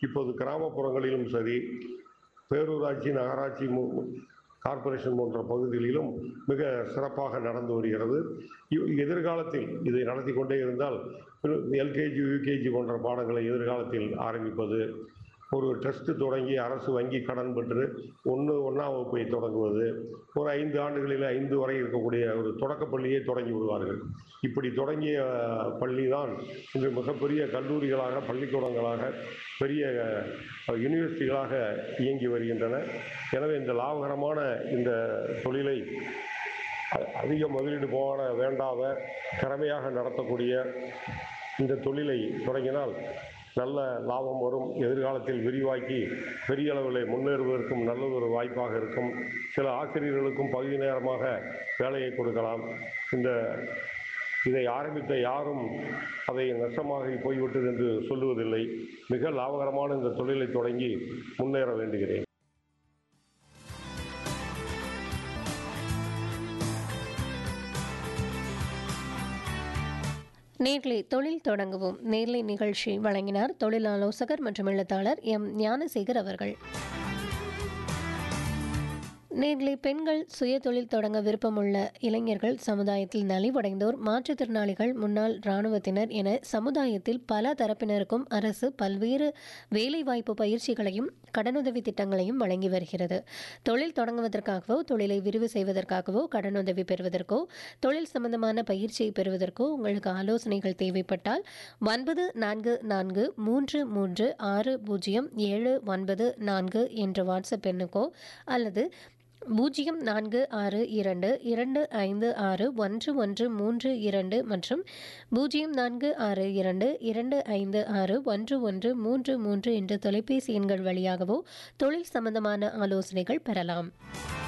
இப்போது கிராமப்புறங்களிலும் சரி பேரூராட்சி நகராட்சி மு- கார்ப்பரேஷன் போன்ற பகுதிகளிலும் மிக சிறப்பாக நடந்து வருகிறது இ- எதிர்காலத்தில் இதை நடத்தி கொண்டே இருந்தால் எல்கேஜி யூகேஜி போன்ற பாடங்களை எதிர்காலத்தில் ஆரம்பிப்பது ஒரு டெஸ்ட் தொடங்கி அரசு வங்கி கடன் பெற்று ஒன்று ஒன்றாம் வகுப்பை தொடங்குவது ஒரு ஐந்து ஆண்டுகளில் ஐந்து வரை இருக்கக்கூடிய ஒரு தொடக்கப் பள்ளியை தொடங்கி விடுவார்கள் இப்படி தொடங்கிய அஹ், பள்ளி தான் இன்று மிகப்பெரிய கல்லூரிகளாக பள்ளிக்கூடங்களாக பெரிய அஹ், யூனிவர்சிட்டிகளாக இயங்கி வருகின்றன எனவே இந்த லாபகரமான இந்த தொழிலை அ- அதிக முதலீடு போட வேண்டாத திறமையாக நடத்தக்கூடிய இந்த தொழிலை தொடங்கினால் நல்ல லாபம் வரும் எதிர்காலத்தில் விரிவாக்கி பெரிய அளவில் முன்னேறுவதற்கும் நல்ல ஒரு வாய்ப்பாக இருக்கும் சில ஆசிரியர்களுக்கும் பகுதி நேரமாக வேலையை கொடுக்கலாம் இந்த இதை ஆரம்பித்த யாரும் அதை நஷ்டமாக போய்விட்டது என்று சொல்லுவதில்லை மிக லாபகரமான இந்த தொழிலை தொடங்கி முன்னேற வேண்டுகிறேன் நேர்லை தொழில் தொடங்குவோம் நேர்லை நிகழ்ச்சி வழங்கினார் தொழில் ஆலோசகர் மற்றும் எழுத்தாளர் எம் ஞானசேகர் அவர்கள் நேர்களை பெண்கள் சுய தொழில் தொடங்க விருப்பமுள்ள இளைஞர்கள் சமுதாயத்தில் நலிவடைந்தோர் மாற்றுத்திறனாளிகள் முன்னாள் இராணுவத்தினர் என சமுதாயத்தில் பல தரப்பினருக்கும் அரசு பல்வேறு வேலைவாய்ப்பு பயிற்சிகளையும் கடனுதவி திட்டங்களையும் வழங்கி வருகிறது தொழில் தொடங்குவதற்காகவோ தொழிலை விரிவு செய்வதற்காகவோ கடனுதவி பெறுவதற்கோ தொழில் சம்பந்தமான பயிற்சியை பெறுவதற்கோ உங்களுக்கு ஆலோசனைகள் தேவைப்பட்டால் ஒன்பது நான்கு நான்கு மூன்று மூன்று ஆறு பூஜ்ஜியம் ஏழு ஒன்பது நான்கு என்ற வாட்ஸ்அப் எண்ணுக்கோ அல்லது பூஜ்ஜியம் நான்கு ஆறு இரண்டு இரண்டு ஐந்து ஆறு ஒன்று ஒன்று மூன்று இரண்டு மற்றும் பூஜ்ஜியம் நான்கு ஆறு இரண்டு இரண்டு ஐந்து ஆறு ஒன்று ஒன்று மூன்று மூன்று என்ற தொலைபேசி எண்கள் வழியாகவோ தொழில் சம்பந்தமான ஆலோசனைகள் பெறலாம்